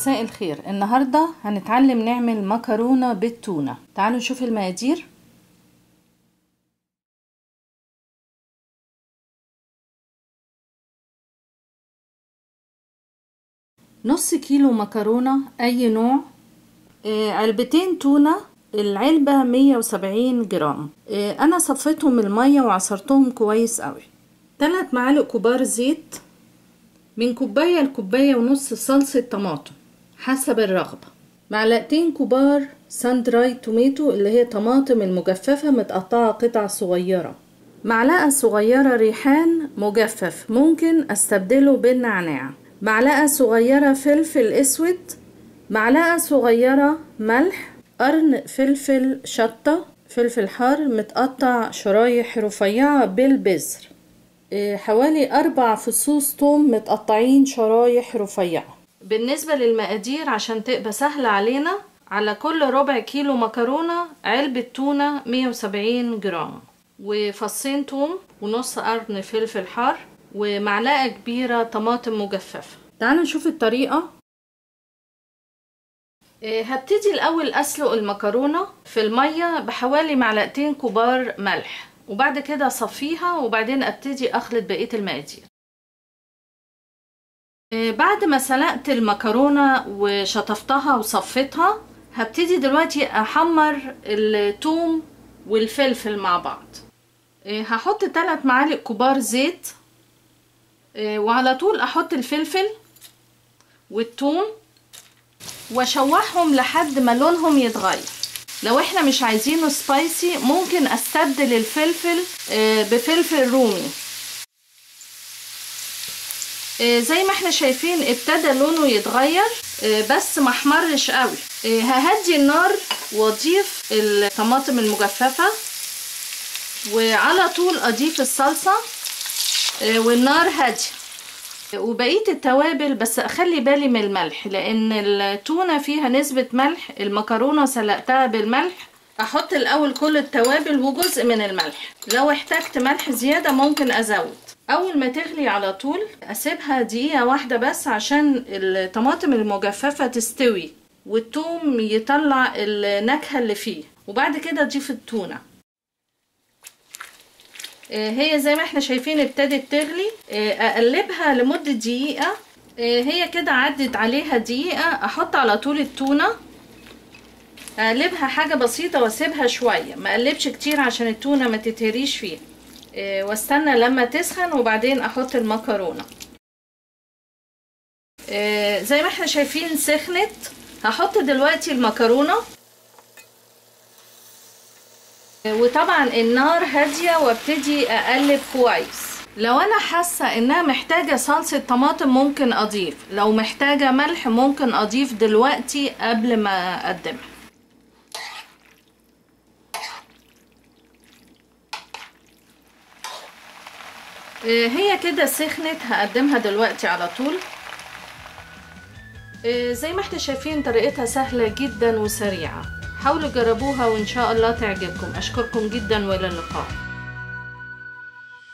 مساء الخير النهاردة هنتعلم نعمل مكرونة بالتونة تعالوا نشوف المقادير نص كيلو مكرونة أي نوع آه، علبتين تونة العلبة 170 جرام آه، أنا صفيتهم المية وعصرتهم كويس قوي تلات معالق كبار زيت من كوباية لكوباية ونص صلصة طماطم حسب الرغبة معلقتين كبار سان دراي توميتو اللي هي طماطم المجففة متقطعة قطع صغيرة معلقة صغيرة ريحان مجفف ممكن استبدله بالنعناع معلقة صغيرة فلفل اسود معلقة صغيرة ملح قرن فلفل شطة فلفل حار متقطع شرايح رفيعة بالبذر إيه، حوالي أربع فصوص توم متقطعين شرايح رفيعة بالنسبة للمقادير عشان تبقى سهلة علينا على كل ربع كيلو مكرونة علبة تونة 170 جرام وفصين توم ونص قرن فلفل حار ومعلقة كبيرة طماطم مجففة تعالوا نشوف الطريقة إيه، هبتدي الأول أسلق المكرونة في المية بحوالي معلقتين كبار ملح وبعد كده أصفيها وبعدين أبتدي أخلط بقية المقادير إيه، بعد ما سلقت المكرونة وشطفتها وصفيتها هبتدي دلوقتي أحمر التوم والفلفل مع بعض إيه، هحط 3 معالق كبار زيت وعلى طول أحط الفلفل والثوم واشوحهم لحد ما لونهم يتغير لو احنا مش عايزينه سبايسي ممكن استبدل الفلفل بفلفل رومي زي ما احنا شايفين ابتدى لونه يتغير بس ما احمرش قوي ههدي النار واضيف الطماطم المجففه وعلى طول اضيف الصلصه والنار هاديه وبقيه التوابل بس اخلي بالي من الملح لان التونه فيها نسبه ملح المكرونه سلقتها بالملح احط الاول كل التوابل وجزء من الملح لو احتجت ملح زياده ممكن ازود اول ما تغلي على طول اسيبها دقيقه واحده بس عشان الطماطم المجففه تستوي والثوم يطلع النكهه اللي فيه وبعد كده اضيف التونه هي زي ما احنا شايفين ابتدت تغلي اقلبها لمدة دقيقة هي كده عدت عليها دقيقة احط على طول التونة اقلبها حاجة بسيطة واسيبها شوية ما اقلبش كتير عشان التونة ما تتهريش فيها واستنى لما تسخن وبعدين احط المكرونة زي ما احنا شايفين سخنت هحط دلوقتي المكرونه وطبعا النار هادية وابتدي اقلب كويس لو انا حاسة انها محتاجة صلصة طماطم ممكن اضيف لو محتاجة ملح ممكن اضيف دلوقتي قبل ما اقدمها هي كده سخنت هقدمها دلوقتي على طول زي ما احنا شايفين طريقتها سهلة جدا وسريعة حاولوا جربوها وإن شاء الله تعجبكم أشكركم جدا وإلى اللقاء